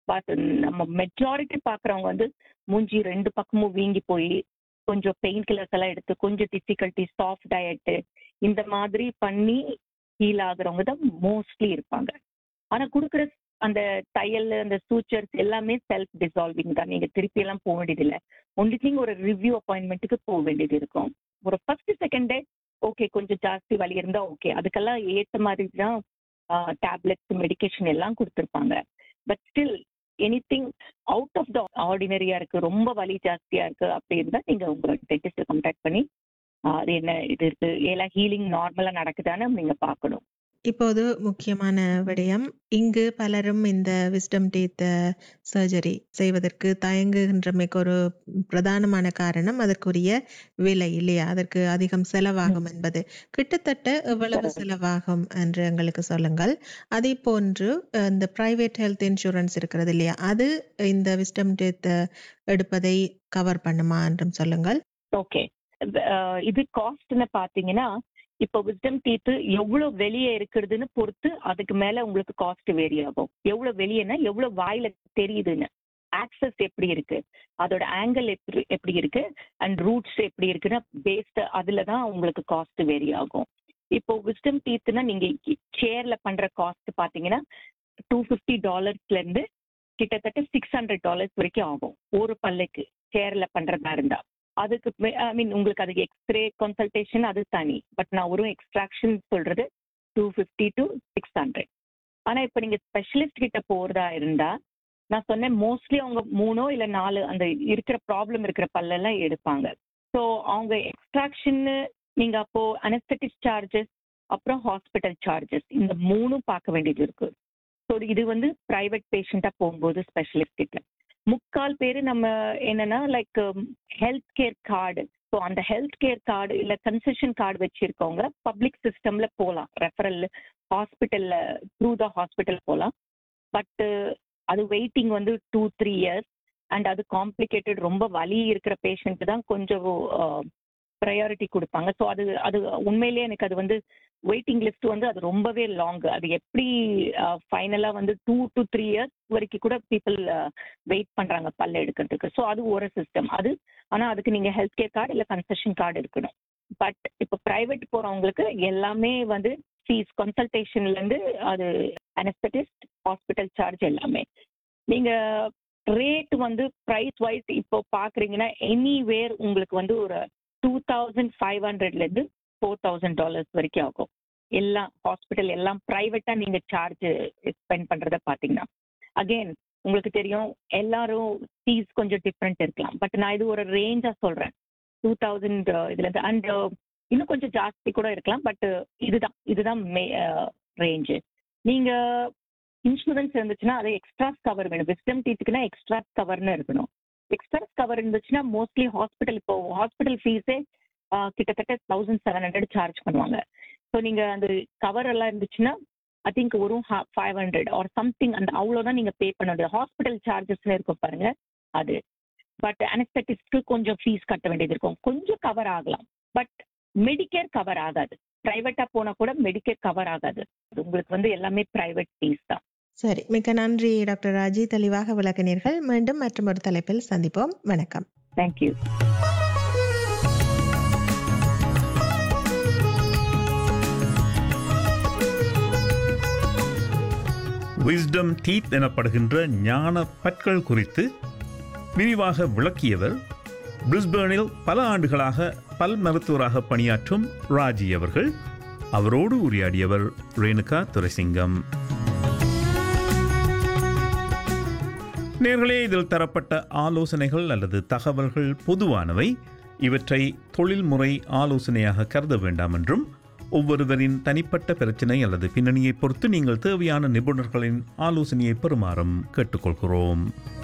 பார்த்து நம்ம மெஜாரிட்டி பாக்குறவங்க வந்து மூஞ்சி ரெண்டு பக்கமும் வீங்கி போய் கொஞ்சம் பெயின் கில்லர்ஸ் எல்லாம் எடுத்து கொஞ்சம் டிஃபிகல்ட்டி சாஃப்ட் டயட்டு இந்த மாதிரி பண்ணி ஹீல் ஆகுறவங்க தான் மோஸ்ட்லி இருப்பாங்க ஆனா கொடுக்குற அந்த தையல் அந்த சூச்சர்ஸ் எல்லாமே செல்ஃப் டிசால்விங் தான் நீங்க திருப்பி எல்லாம் போக வேண்டியது இல்லை ஒன்லி திங் ஒரு ரிவ்யூ அப்பாயின்மெண்ட்டுக்கு போக வேண்டியது இருக்கும் ஒரு ஃபர்ஸ்ட் செகண்ட் டே ஓகே கொஞ்சம் ஜாஸ்தி வலி இருந்தா ஓகே அதுக்கெல்லாம் ஏத்த மாதிரி தான் டேப்லெட்ஸ் மெடிகேஷன் எல்லாம் கொடுத்துருப்பாங்க but still any thing out of the ஆர்டினரியா இருக்கு ரொம்ப வலி ஜாஸ்தியா இருக்கு அப்படி இருந்தா நீங்க உங்க டென்டிஸ்ட் கான்டாக்ட் பண்ணி ஆஹ் அது என்ன இது இருக்கு எல்லாம் ஹீலிங் நார்மலா நடக்குதான்னு நீங்க பார்க்கணும் இப்போது முக்கியமான விடயம் இங்கு பலரும் இந்த விஸ்டம் டீத் சர்ஜரி செய்வதற்கு தயங்குகின்றமைக்கு ஒரு பிரதானமான காரணம் அதற்குரிய விலை இல்லையா அதற்கு அதிகம் செலவாகும் என்பது கிட்டத்தட்ட எவ்வளவு செலவாகும் என்று எங்களுக்கு சொல்லுங்கள் அதே போன்று அஹ், இந்த பிரைவேட் ஹெல்த் இன்சூரன்ஸ் இருக்கிறது இல்லையா அது இந்த விஸ்டம் டீத் எடுப்பதை கவர் பண்ணுமா என்றும் சொல்லுங்கள் ஓகே இது காஸ்ட்னு பாத்தீங்கன்னா இப்போ விஸ்டம் டீத் எவ்வளவு வெளியே இருக்கிறதுன்னு பொறுத்து அதுக்கு மேல உங்களுக்கு காஸ்ட் வேரி ஆகும் எவ்வளவு வெளியேனா எவ்வளவு வாயில தெரியுதுன்னு ஆக்சஸ் எப்படி இருக்கு அதோட ஆங்கிள் எப்படி எப்படி இருக்கு அண்ட் ரூட்ஸ் எப்படி இருக்குன்னா பேஸ்ட் அதுல தான் உங்களுக்கு காஸ்ட் வேரி ஆகும் இப்போ விஸ்டம் டீத்னா நீங்க சேர்ல பண்ற காஸ்ட் பாத்தீங்கன்னா டூ ஃபிஃப்டி டாலர்ஸ்ல இருந்து கிட்டத்தட்ட சிக்ஸ் ஹண்ட்ரட் டாலர்ஸ் வரைக்கும் ஆகும் ஒரு பல்லுக்கு சேர்ல பண்றதா இருந்தா அதுக்கு ஐ மீன் உங்களுக்கு அதுக்கு எக்ஸ்ரே கன்சல்டேஷன் அது தனி பட் நான் ஒரு எக்ஸ்ட்ராக்ஷன் சொல்றது two fifty to six hundred ஆனா இப்ப நீங்க ஸ்பெஷலிஸ்ட் கிட்ட போறதா இருந்தா நான் சொன்னேன் மோஸ்ட்லி அவங்க மூணோ இல்ல நாலு அந்த இருக்கிற ப்ராப்ளம் இருக்கிற பல்லெல்லாம் எடுப்பாங்க ஸோ அவங்க எக்ஸ்ட்ராக்ஷன் நீங்க அப்போ அனஸ்தட்டிக் சார்ஜஸ் அப்புறம் ஹாஸ்பிட்டல் சார்ஜஸ் இந்த மூணும் பார்க்க வேண்டியது இருக்கு ஸோ இது வந்து பிரைவேட் பேஷண்டா போகும்போது ஸ்பெஷலிஸ்ட் கிட்ட முக்கால் பேர் நம்ம என்னன்னா like health care card so அந்த ஹெல்த் கேர் கார்டு இல்ல கன்செஷன் கார்டு வச்சிருக்கவங்க பப்ளிக் சிஸ்டம்ல போகலாம் ரெஃபரல் ஹாஸ்பிட்டல்ல த்ரூ த ஹாஸ்பிட்டல் போகலாம் பட் அது வெயிட்டிங் வந்து டூ த்ரீ இயர்ஸ் அண்ட் அது காம்ப்ளிகேட்டட் ரொம்ப வலி இருக்கிற பேஷண்ட் தான் கொஞ்சம் ப்ரையாரிட்டி கொடுப்பாங்க ஸோ அது அது உண்மையிலேயே எனக்கு அது வந்து வெயிட்டிங் லிஸ்ட் வந்து அது ரொம்பவே லாங் அது எப்படி ஃபைனலாக வந்து டூ டு த்ரீ இயர்ஸ் வரைக்கும் கூட பீப்புள் வெயிட் பண்ணுறாங்க பல்ல எடுக்கிறதுக்கு ஸோ அது ஒரு சிஸ்டம் அது ஆனால் அதுக்கு நீங்கள் ஹெல்த் கேர் கார்டு இல்லை கன்செஷன் கார்டு இருக்கணும் பட் இப்போ ப்ரைவேட் போகிறவங்களுக்கு எல்லாமே வந்து ஃபீஸ் கன்சல்டேஷன்லேருந்து அது அனஸ்தட்டிஸ்ட் ஹாஸ்பிட்டல் சார்ஜ் எல்லாமே நீங்கள் ரேட் வந்து ப்ரைஸ் வைஸ் இப்போ பார்க்குறீங்கன்னா எனிவேர் உங்களுக்கு வந்து ஒரு டூ தௌசண்ட் ஃபைவ் ஹண்ட்ரட்லேருந்து ஃபோர் தௌசண்ட் டாலர்ஸ் வரைக்கும் ஆகும் எல்லாம் ஹாஸ்பிட்டல் எல்லாம் ப்ரைவேட்டா நீங்க சார்ஜ் ஸ்பெண்ட் பண்றத பாத்தீங்கன்னா அகைன் உங்களுக்கு தெரியும் எல்லாரும் ஃபீஸ் கொஞ்சம் டிஃப்ரெண்ட் இருக்கலாம் பட் நான் இது ஒரு ரேஞ்சா சொல்றேன் டூ தௌசண்ட் இதுல இருந்து அண்ட் இன்னும் கொஞ்சம் ஜாஸ்தி கூட இருக்கலாம் பட் இதுதான் இதுதான் மே ரேஞ்சு நீங்க இன்சூரன்ஸ் இருந்துச்சுன்னா அது எக்ஸ்ட்ராஸ் கவர் வேணும் விஸ்டம் டீத்துக்குன்னா எக்ஸ்ட்ராஸ் கவர்னு இருக்கணும் எக்ஸ்ட்ராஸ் கவர் இருந்துச்சுன்னா மோஸ்ட்லி ஹாஸ்பிட்டல் இப்போ ஹாஸ்பிட்டல் ஃபீஸே கிட்டத்தட்ட தௌசண்ட் செவன் ஹண்ட்ரட் சார்ஜ் பண்ணுவாங்க ஸோ நீங்க அந்த கவர் எல்லாம் இருந்துச்சுன்னா ஐ திங்க் ஒரு ஃபைவ் ஹண்ட்ரட் ஆர் சம்திங் அந்த அவ்வளோதான் நீங்க பே பண்ண வேண்டியது ஹாஸ்பிட்டல் சார்ஜஸ்ல இருக்கும் பாருங்க அது பட் அனஸ்தட்டிஸ்க்கு கொஞ்சம் ஃபீஸ் கட்ட வேண்டியது இருக்கும் கொஞ்சம் கவர் ஆகலாம் பட் மெடிக்கேர் கவர் ஆகாது பிரைவேட்டா போனா கூட மெடிக்கேர் கவர் ஆகாது அது உங்களுக்கு வந்து எல்லாமே பிரைவேட் ஃபீஸ் தான் சரி மிக்க நன்றி டாக்டர் ராஜி தெளிவாக விளக்கினீர்கள் மீண்டும் மற்றும் ஒரு தலைப்பில் சந்திப்போம் வணக்கம் தேங்க்யூ விஸ்டம் டீத் எனப்படுகின்ற ஞான பற்கள் குறித்து விரிவாக விளக்கியவர் பிரிஸ்பேர்னில் பல ஆண்டுகளாக பல் மருத்துவராக பணியாற்றும் ராஜி அவர்கள் அவரோடு உரையாடியவர் ரேணுகா துரைசிங்கம் நேர்களே இதில் தரப்பட்ட ஆலோசனைகள் அல்லது தகவல்கள் பொதுவானவை இவற்றை தொழில்முறை ஆலோசனையாக கருத வேண்டாம் என்றும் ஒவ்வொருவரின் தனிப்பட்ட பிரச்சனை அல்லது பின்னணியை பொறுத்து நீங்கள் தேவையான நிபுணர்களின் ஆலோசனையை பெறுமாறும் கேட்டுக்கொள்கிறோம்